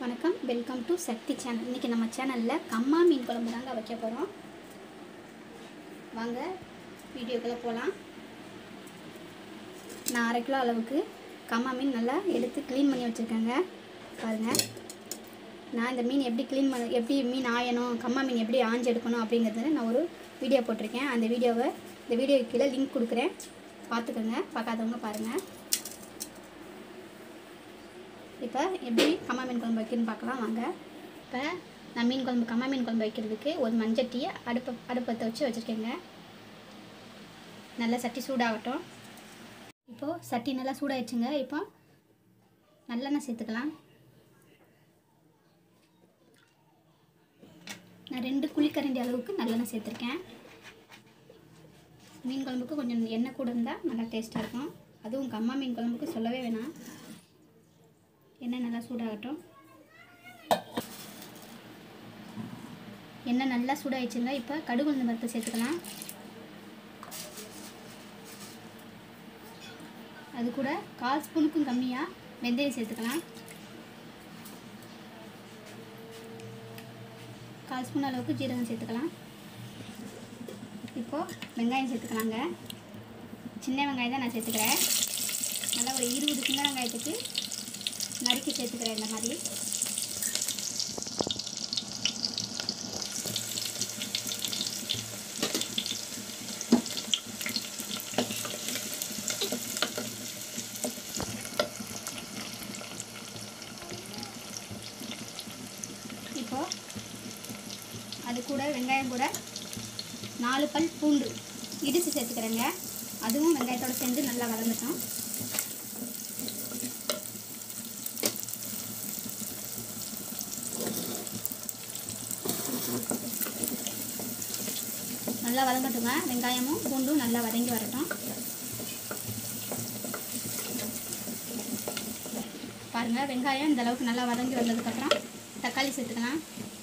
வணக்கம் welcome to Sakthi channel இன்றைக்கி நம்ம சேனலில் கம்மா மீன் குழம்பு தாங்க வைக்க போகிறோம் வாங்க வீடியோக்குள்ளே போகலாம் நான் அரை கிலோ அளவுக்கு கம்மா மீன் நல்லா எடுத்து க்ளீன் பண்ணி வச்சுருக்கேங்க பாருங்கள் நான் இந்த மீன் எப்படி க்ளீன் பண்ண எப்படி மீன் ஆயணும் கம்மா மீன் எப்படி ஆஞ்சு எடுக்கணும் அப்படிங்கிறதுல நான் ஒரு வீடியோ போட்டிருக்கேன் அந்த வீடியோவை இந்த வீடியோ கீழே லிங்க் கொடுக்குறேன் பார்த்துக்கோங்க பார்க்காதவங்க பாருங்கள் இப்போ எப்படி கம்மா மீன் குழம்பு வைக்கணும்னு பார்க்கலாம் வாங்க இப்போ நான் மீன் குழம்பு கம்மா மீன் குழம்பு வைக்கிறதுக்கு ஒரு மஞ்சட்டியை அடுப்பை அடுப்பத்தை வச்சு வச்சுருக்கேங்க நல்லா சட்டி சூடாகட்டும் இப்போது சட்டி நல்லா சூடாயிடுச்சுங்க இப்போ நல்லெண்ணெய் சேர்த்துக்கலாம் நான் ரெண்டு குழிக்கரண்டி அளவுக்கு நல்லெண்ணெய் சேர்த்துருக்கேன் மீன் குழம்புக்கு கொஞ்சம் எண்ணெய் கூட இருந்தால் நல்லா டேஸ்ட்டாக இருக்கும் அதுவும் கம்மா மீன் குழம்புக்கு சொல்லவே வேணாம் எண்ணெய் நல்லா சூடாகட்டும் எண்ணெய் நல்லா சூடாயிடுச்சுங்க இப்போ கடுகு உளுந்து பருப்பு சேர்த்துக்கலாம் அது கூட கால் ஸ்பூனுக்கும் கம்மியாக வெந்தயம் சேர்த்துக்கலாம் கால் ஸ்பூன் அளவுக்கு ஜீரகம் சேர்த்துக்கலாம் இப்போது வெங்காயம் சேர்த்துக்கலாங்க சின்ன வெங்காயம் தான் நான் சேர்த்துக்கிறேன் நல்லா ஒரு இருபது சின்ன வெங்காயத்துக்கு நறுக்கி சேர்த்துக்கிறேன் இந்த மாதிரி இப்போ அது கூட வெங்காயம் கூட நாலு பல் பூண்டு இடித்து சேர்த்துக்கிறேங்க அதுவும் வெங்காயத்தோடு சேர்ந்து நல்லா வதங்கட்டும் நல்லா வதங்கட்டுங்க வெங்காயமும் பூண்டும் நல்லா வதங்கி வரட்டும் பாருங்கள் வெங்காயம் இந்த அளவுக்கு நல்லா வதங்கி வந்ததுக்கப்புறம் தக்காளி சேர்த்துக்கலாம்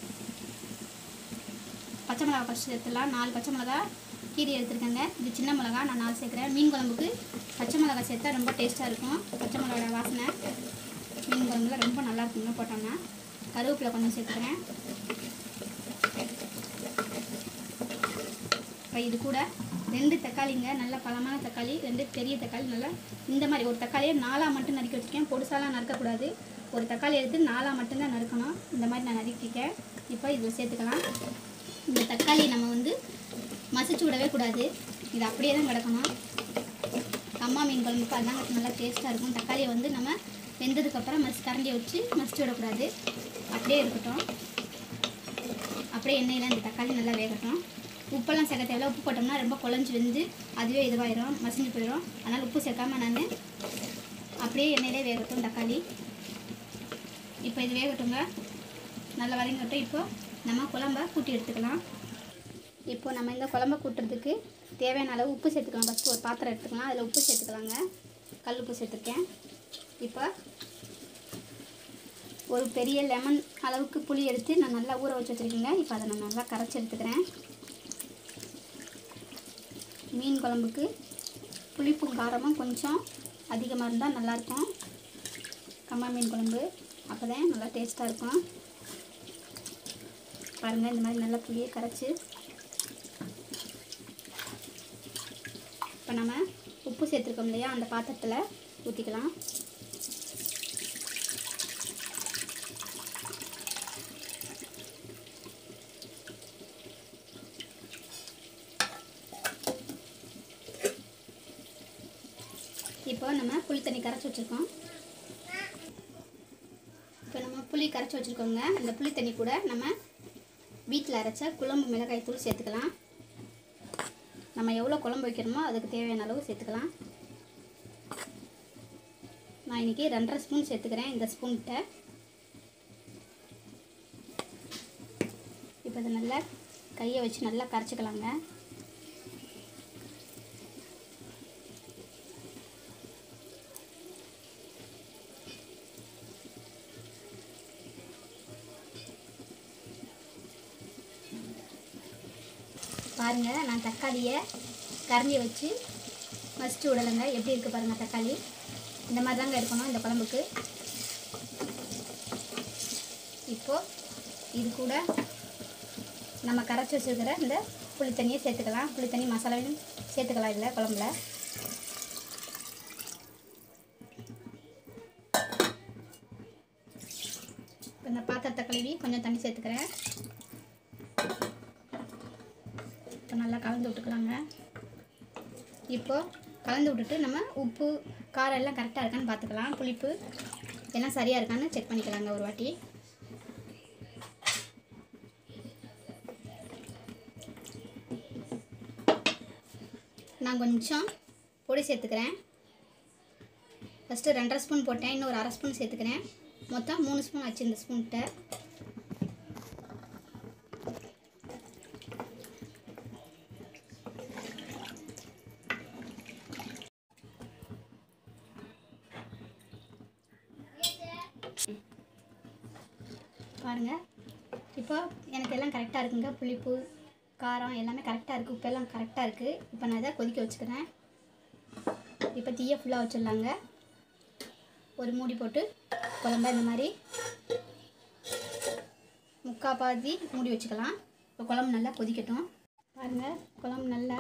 பச்சை மிளகா ஃபஸ்ட் சேர்த்துலாம் நாலு பச்சை மிளகா கீரி எடுத்துருக்கேங்க இது சின்ன மிளகா நான் நாலு சேர்க்குறேன் மீன் குழம்புக்கு பச்சை மிளகா சேர்த்தா ரொம்ப டேஸ்ட்டாக இருக்கும் பச்சை மிளகாவோட வாசனை மீன் குழம்புல ரொம்ப நல்லா இருக்குங்க போட்டோம்னா கருவேப்பிலை கொஞ்சம் சேர்த்துக்கிறேன் இப்போ இது கூட ரெண்டு தக்காளிங்க நல்ல பழமான தக்காளி ரெண்டு பெரிய தக்காளி நல்லா இந்த மாதிரி ஒரு தக்காளியை நாலாக மட்டும் நறுக்கி வச்சுருக்கேன் பொடுசாலாம் நறுக்கக்கூடாது ஒரு தக்காளி எடுத்து நாலாக மட்டும்தான் நறுக்கணும் இந்த மாதிரி நான் நறுக்கிருக்கேன் இப்போ இதில் சேர்த்துக்கலாம் இந்த தக்காளி நம்ம வந்து மசிச்சு விடவே கூடாது இது அப்படியே தான் கிடக்கணும் அம்மா மீன் குழம்புக்கு அதாங்க நல்லா டேஸ்ட்டாக இருக்கும் தக்காளியை வந்து நம்ம வெந்ததுக்கப்புறம் மசி கரண்டியை வச்சு மசிச்சு விடக்கூடாது அப்படியே இருக்கட்டும் அப்படியே எண்ணெயில் இந்த தக்காளி நல்லா வேகட்டும் உப்பெல்லாம் சேர்க்க தேவையில்ல உப்பு போட்டோம்னா ரொம்ப குழஞ்சி வந்து அதுவே இதுவாயிரும் மசிஞ்சு போயிடும் அதனால் உப்பு சேர்க்காம நான் அப்படியே எண்ணெயிலே வேகட்டும் தக்காளி இப்போ இது வேகட்டுங்க நல்லா வதங்கட்டும் இப்போ நம்ம குழம்ப கூட்டி எடுத்துக்கலாம் இப்போ நம்ம இந்த குழம்ப கூட்டுறதுக்கு தேவையான அளவு உப்பு சேர்த்துக்கலாம் ஃபஸ்ட்டு ஒரு பாத்திரம் எடுத்துக்கலாம் அதில் உப்பு சேர்த்துக்கலாங்க கல் உப்பு சேர்த்துருக்கேன் இப்போ ஒரு பெரிய லெமன் அளவுக்கு புளி எடுத்து நான் நல்லா ஊற வச்சு வச்சுருக்கேங்க இப்போ அதை நான் நல்லா கரைச்சி எடுத்துக்கிறேன் மீன் குழம்புக்கு புளிப்பும் காரமும் கொஞ்சம் அதிகமாக இருந்தால் நல்லாயிருக்கும் கம்மா மீன் குழம்பு அப்போ தான் நல்லா டேஸ்ட்டாக இருக்கும் பாருங்கள் இந்த மாதிரி நல்லா புளியை கரைச்சி இப்போ நம்ம உப்பு சேர்த்துருக்கோம் இல்லையா அந்த பாத்திரத்தில் ஊற்றிக்கலாம் இப்போ நம்ம புளி தண்ணி கரைச்சி வச்சுருக்கோம் இப்போ நம்ம புளி கரைச்சி வச்சுருக்கோங்க அந்த புளி தண்ணி கூட நம்ம வீட்டில் அரைச்ச குழம்பு மிளகாய் தூள் சேர்த்துக்கலாம் நம்ம எவ்வளோ குழம்பு வைக்கிறோமோ அதுக்கு தேவையான அளவு சேர்த்துக்கலாம் நான் இன்றைக்கி ரெண்டரை ஸ்பூன் சேர்த்துக்கிறேன் இந்த ஸ்பூன்கிட்ட இப்போ இதை நல்லா கையை வச்சு நல்லா கரைச்சிக்கலாங்க பாருங்கள் நான் தக்காளியை கரண்டியை வச்சு மசிச்சு விடலைங்க எப்படி இருக்குது பாருங்கள் தக்காளி இந்த மாதிரி தாங்க இருக்கணும் இந்த குழம்புக்கு இப்போது இது கூட நம்ம கரைச்சி வச்சுருக்கிற இந்த புளி தண்ணியை சேர்த்துக்கலாம் புளி தண்ணி மசாலாவையும் சேர்த்துக்கலாம் இதில் குழம்புல இப்ப இந்த பாத்திரத்தை கழுவி கொஞ்சம் தண்ணி சேர்த்துக்கிறேன் இப்போ நல்லா கலந்து விட்டுக்கலாங்க இப்போ கலந்து விட்டுட்டு நம்ம உப்பு காரம் எல்லாம் கரெக்டாக இருக்கான்னு பார்த்துக்கலாம் புளிப்பு எல்லாம் சரியாக இருக்கான்னு செக் பண்ணிக்கலாங்க ஒரு வாட்டி நான் கொஞ்சம் பொடி சேர்த்துக்கிறேன் ஃபஸ்ட்டு ரெண்டரை ஸ்பூன் போட்டேன் இன்னும் ஒரு அரை ஸ்பூன் சேர்த்துக்கிறேன் மொத்தம் மூணு ஸ்பூன் ஆச்சு இந்த ஸ்பூன்கிட்ட பாருங்கள் இப்போ எனக்கு எல்லாம் கரெக்டாக இருக்குங்க புளிப்பு காரம் எல்லாமே கரெக்டாக இருக்குது உப்பு எல்லாம் கரெக்டாக இருக்குது இப்போ நான் இதை கொதிக்க வச்சுக்கிறேன் இப்போ தீயை ஃபுல்லாக வச்சிடலாங்க ஒரு மூடி போட்டு குழம்ப இந்த மாதிரி முக்கால் பாதி மூடி வச்சுக்கலாம் இப்போ குழம்பு நல்லா கொதிக்கட்டும் பாருங்கள் குழம்பு நல்லா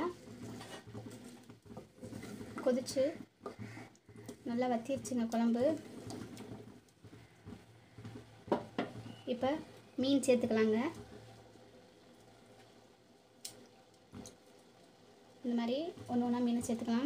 கொதிச்சு நல்லா வத்திருச்சுங்க குழம்பு இப்போ மீன் சேர்த்துக்கலாங்க இந்த மாதிரி ஒன்று ஒன்றா மீனை சேர்த்துக்கலாம்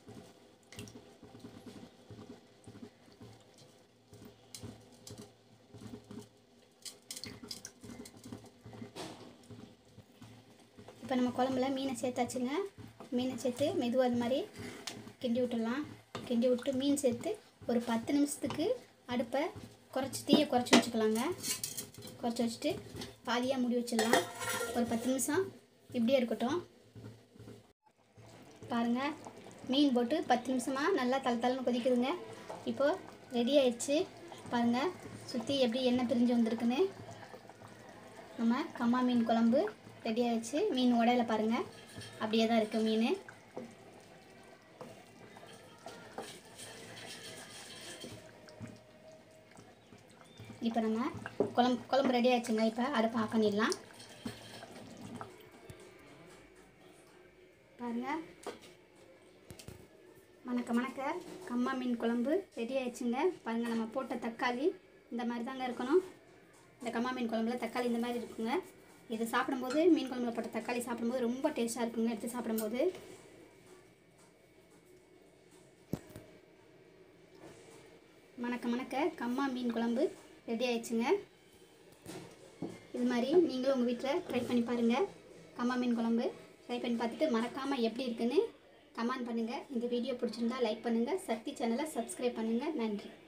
இப்போ நம்ம குழம்புல மீனை சேர்த்தாச்சுங்க மீனை சேர்த்து மெதுவாக அது மாதிரி கிண்டி விட்டுடலாம் கிண்டி விட்டு மீன் சேர்த்து ஒரு பத்து நிமிஷத்துக்கு அடுப்பை குறைச்சி தீயை குறைச்சி வச்சுக்கலாங்க குறைச்சி வச்சுட்டு பாதியாக மூடி வச்சிடலாம் ஒரு பத்து நிமிஷம் இப்படியே இருக்கட்டும் பாருங்கள் மீன் போட்டு பத்து நிமிஷமாக நல்லா தலை தலைன்னு கொதிக்குதுங்க இப்போது ரெடி ஆயிடுச்சு பாருங்கள் சுற்றி எப்படி எண்ணெய் பிரிஞ்சு வந்திருக்குன்னு நம்ம கம்மா மீன் குழம்பு ரெடி ஆயிடுச்சு மீன் உடையில பாருங்கள் அப்படியே தான் இருக்குது மீன் இப்போ நம்ம குழம்பு குழம்பு ரெடி ஆயிடுச்சுங்க இப்போ அடுப்பை ஆஃப் பண்ணிடலாம் பாருங்கள் மணக்க மணக்க கம்மா மீன் குழம்பு ரெடி ஆயிடுச்சுங்க பாருங்கள் நம்ம போட்ட தக்காளி இந்த மாதிரி தாங்க இருக்கணும் இந்த கம்மா மீன் குழம்புல தக்காளி இந்த மாதிரி இருக்குங்க இது சாப்பிடும்போது மீன் குழம்புல போட்ட தக்காளி சாப்பிடும்போது ரொம்ப டேஸ்ட்டாக இருக்குங்க எடுத்து சாப்பிடும்போது மணக்க மணக்க கம்மா மீன் குழம்பு ரெடி ஆயிடுச்சுங்க இது மாதிரி நீங்களும் உங்கள் வீட்டில் ட்ரை பண்ணி பாருங்கள் கம்மா மீன் குழம்பு ட்ரை பண்ணி பார்த்துட்டு மறக்காமல் எப்படி இருக்குன்னு கமெண்ட் பண்ணுங்கள் இந்த வீடியோ பிடிச்சிருந்தா லைக் பண்ணுங்கள் சக்தி சேனலை சப்ஸ்கிரைப் பண்ணுங்கள் நன்றி